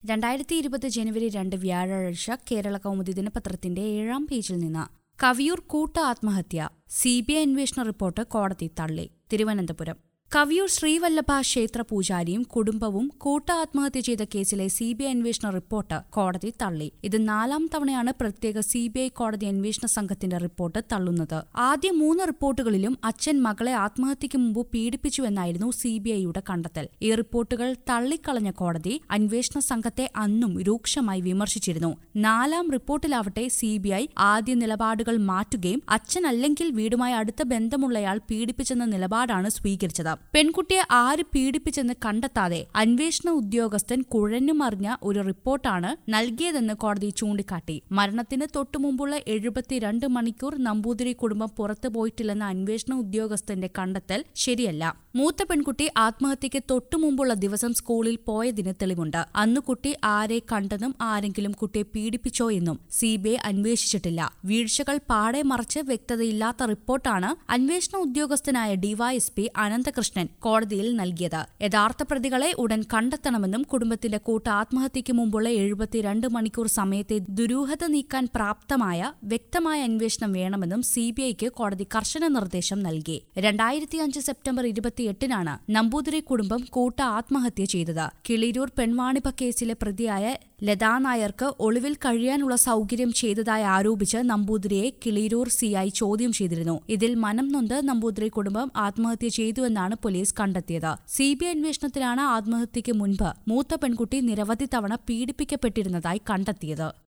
രണ്ടായിരത്തി ഇരുപത് ജനുവരി രണ്ട് വ്യാഴാഴ്ച കേരള കൗമുദി ദിനപത്രത്തിന്റെ ഏഴാം പേജിൽ നിന്ന് കവിയൂർ കൂട്ട ആത്മഹത്യ സി ബി ഐ അന്വേഷണ റിപ്പോർട്ട് കോടതി തള്ളി തിരുവനന്തപുരം കവിയൂർ ശ്രീവല്ലഭ ക്ഷേത്ര പൂജാരിയും കുടുംബവും കൂട്ട ആത്മഹത്യ ചെയ്ത കേസിലെ സി ബി ഐ അന്വേഷണ റിപ്പോർട്ട് കോടതി തള്ളി ഇത് നാലാം തവണയാണ് പ്രത്യേക സി ബി ഐ കോടതി അന്വേഷണ സംഘത്തിന്റെ റിപ്പോർട്ട് തള്ളുന്നത് ആദ്യ മൂന്ന് റിപ്പോർട്ടുകളിലും അച്ഛൻ മകളെ ആത്മഹത്യയ്ക്ക് മുമ്പ് പീഡിപ്പിച്ചുവെന്നായിരുന്നു സി ബി ഐയുടെ കണ്ടെത്തൽ ഈ റിപ്പോർട്ടുകൾ തള്ളിക്കളഞ്ഞ കോടതി അന്വേഷണ സംഘത്തെ അന്നും രൂക്ഷമായി വിമർശിച്ചിരുന്നു നാലാം റിപ്പോർട്ടിലാവട്ടെ സി ബി ഐ ആദ്യ നിലപാടുകൾ മാറ്റുകയും അച്ഛനല്ലെങ്കിൽ വീടുമായി അടുത്ത ബന്ധമുള്ളയാൾ പീഡിപ്പിച്ചെന്ന നിലപാടാണ് സ്വീകരിച്ചത് പെൺകുട്ടിയെ ആര് പീഡിപ്പിച്ചെന്ന് കണ്ടെത്താതെ അന്വേഷണ ഉദ്യോഗസ്ഥൻ കുഴഞ്ഞുമറിഞ്ഞ ഒരു റിപ്പോർട്ടാണ് നൽകിയതെന്ന് കോടതി ചൂണ്ടിക്കാട്ടി മരണത്തിന് തൊട്ടുമുമ്പുള്ള എഴുപത്തിരണ്ട് മണിക്കൂർ നമ്പൂതിരി കുടുംബം പുറത്തു പോയിട്ടില്ലെന്ന അന്വേഷണ ഉദ്യോഗസ്ഥന്റെ കണ്ടെത്തൽ ശരിയല്ല മൂത്ത പെൺകുട്ടി ആത്മഹത്യയ്ക്ക് തൊട്ടുമുമ്പുള്ള ദിവസം സ്കൂളിൽ പോയതിന് തെളിവുണ്ട് അന്ന് കുട്ടി ആരെ കണ്ടെന്നും ആരെങ്കിലും കുട്ടിയെ പീഡിപ്പിച്ചോ എന്നും സി ബി ഐ അന്വേഷിച്ചിട്ടില്ല വീഴ്ചകൾ പാടെ മറച്ച് വ്യക്തതയില്ലാത്ത റിപ്പോർട്ടാണ് അന്വേഷണ ഉദ്യോഗസ്ഥനായ ഡിവൈഎസ്പി അനന്തകൃഷ്ണൻ കോടതിയിൽ നൽകിയത് യഥാർത്ഥ പ്രതികളെ ഉടൻ കണ്ടെത്തണമെന്നും കുടുംബത്തിന്റെ കൂട്ട ആത്മഹത്യയ്ക്ക് മുമ്പുള്ള എഴുപത്തിരണ്ട് മണിക്കൂർ സമയത്തെ ദുരൂഹത നീക്കാൻ പ്രാപ്തമായ വ്യക്തമായ അന്വേഷണം വേണമെന്നും സി ബി ഐക്ക് കോടതി കർശന നിർദ്ദേശം നൽകി രണ്ടായിരത്തി അഞ്ച് സെപ്റ്റംബർ ഇരുപത്തിയെട്ടിനാണ് നമ്പൂതിരി കുടുംബം കൂട്ട ആത്മഹത്യ ചെയ്തത് കിളിരൂർ പെൺവാണിഭ കേസിലെ പ്രതിയായ ലതാ നായർക്ക് ഒളിവിൽ കഴിയാനുള്ള സൗകര്യം ചെയ്തതായി ആരോപിച്ച് നമ്പൂതിരിയെ കിളിരൂർ സിഐ ചോദ്യം ചെയ്തിരുന്നു ഇതിൽ മനം നൊന്ത് നമ്പൂതിരി കുടുംബം ആത്മഹത്യ ചെയ്തുവെന്നാണ് പോലീസ് കണ്ടെത്തിയത് സി ബി ഐ അന്വേഷണത്തിലാണ് ആത്മഹത്യയ്ക്ക് മുൻപ് മൂത്ത പെൺകുട്ടി നിരവധി തവണ പീഡിപ്പിക്കപ്പെട്ടിരുന്നതായി കണ്ടെത്തിയത്